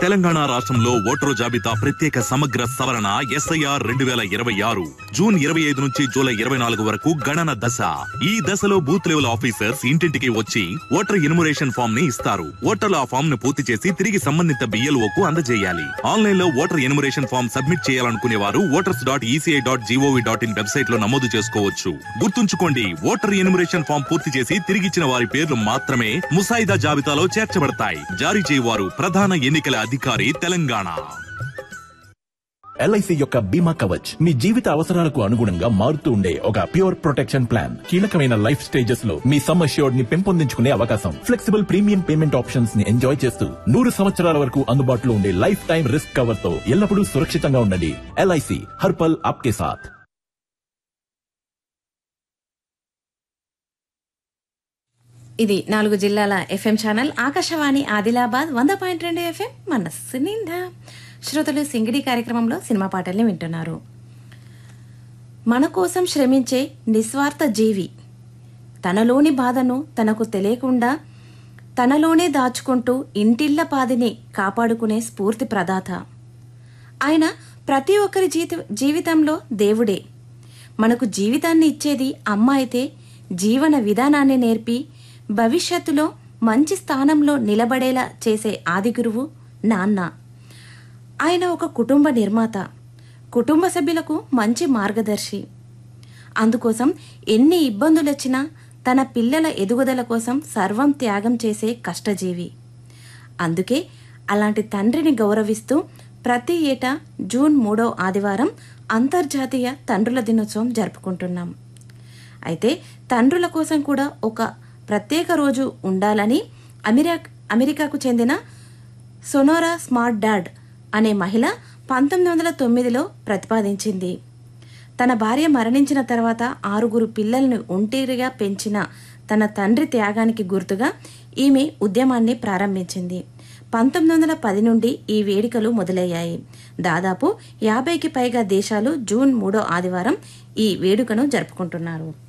తెలంగాణ రాష్ట్రంలో ఓటరు జాబితా ప్రత్యేక సమగ్ర సవరణ ఎస్ఐఆర్ రెండు వేల ఇరవై ఆరు జూన్ ఇరవై ఐదు నుంచి జూలై ఇరవై నాలుగు వరకు గణన దశ ఈ దశలో బూత్ లెవెల్ ఆఫీసర్స్ ఇంటింటికి వచ్చి ఓటర్ ఇన్మురేషన్ ఫామ్ ని ఇస్తారు ఓటర్లు ఆ ఫామ్ ను పూర్తి చేసి తిరిగి సంబంధిత బిఎల్ఓ కు అందజేయాలి ఆన్లైన్ లో ఓటర్ ఇన్మురేషన్ ఫామ్ సబ్మిట్ చేయాలనుకునే వారు voters dot ECI dot gov dot in website లో నమోదు చేసుకోవచ్చు గుర్తుంచుకోండి ఓటర్ ఇన్మురేషన్ ఫామ్ పూర్తి చేసి తిరిగిచ్చిన వారి పేర్లు మాత్రమే ముసాయిదా జాబితాలో చేర్చబడతాయి జారీ చేయవారు ప్రధాన ఎన్నికల అధికారి తెలంగాణ ఎల్ఐసి యొక్క బీమా కవచ్ మీ జీవిత అవసరాలకు అనుగుణంగా మారుతూ ఉండే ఒక ప్యూర్ ప్రొటెక్షన్ ప్లాన్ కీలకమైన లైఫ్ స్టేజెస్ లో మీ సమ్ అష్యూర్డ్ ని పెంపొందించుకునే అవకాశం ఫ్లెక్సిబుల్ ప్రీమియం పేమెంట్ ఆప్షన్స్ ని ఎంజాయ్ చేస్తూ నూరు సంవత్సరాల వరకు అందుబాటులో ఉండే లైఫ్ టైం రిస్క్ కవర్ తో ఎల్లప్పుడూ సురక్షితంగా ఉండండి ఎల్ఐసి హర్పల్ ఆప్కే సాథ్ ఇది నాలుగు జిల్లాల ఎఫ్ఎం ఛానల్ ఆకాశవాణి ఆదిలాబాద్ వంద పాయింట్ రెండు ఎఫ్ఎం మనస్సు నిండా శ్రోతలు సింగిడి కార్యక్రమంలో సినిమా పాటల్ని వింటున్నారు మన కోసం శ్రమించే నిస్వార్థ జీవి తనలోని బాధను తనకు తెలియకుండా తనలోనే దాచుకుంటూ ఇంటిళ్ల పాదిని కాపాడుకునే స్ఫూర్తి ప్రదాత ఆయన ప్రతి ఒక్కరి జీత జీవితంలో దేవుడే మనకు జీవితాన్ని ఇచ్చేది అమ్మ అయితే జీవన విధానాన్ని నేర్పి భవిష్యత్తులో మంచి స్థానంలో నిలబడేలా చేసే ఆది గురువు నాన్న ఆయన ఒక కుటుంబ నిర్మాత కుటుంబ సభ్యులకు మంచి మార్గదర్శి అందుకోసం ఎన్ని ఇబ్బందులొచ్చినా తన పిల్లల ఎదుగుదల కోసం సర్వం త్యాగం చేసే కష్టజీవి అందుకే అలాంటి తండ్రిని గౌరవిస్తూ ప్రతి ఏటా జూన్ మూడో ఆదివారం అంతర్జాతీయ తండ్రుల దినోత్సవం జరుపుకుంటున్నాం అయితే తండ్రుల కోసం కూడా ఒక ప్రత్యేక రోజు ఉండాలని అమెరికా అమెరికాకు చెందిన సొనోరా స్మార్ట్ డాడ్ అనే మహిళ పంతొమ్మిది వందల తొమ్మిదిలో ప్రతిపాదించింది తన భార్య మరణించిన తర్వాత ఆరుగురు పిల్లల్ని ఒంటరిగా పెంచిన తన తండ్రి త్యాగానికి గుర్తుగా ఈమె ఉద్యమాన్ని ప్రారంభించింది పంతొమ్మిది వందల పది నుండి ఈ వేడుకలు మొదలయ్యాయి దాదాపు యాభైకి పైగా దేశాలు జూన్ మూడో ఆదివారం ఈ వేడుకను జరుపుకుంటున్నారు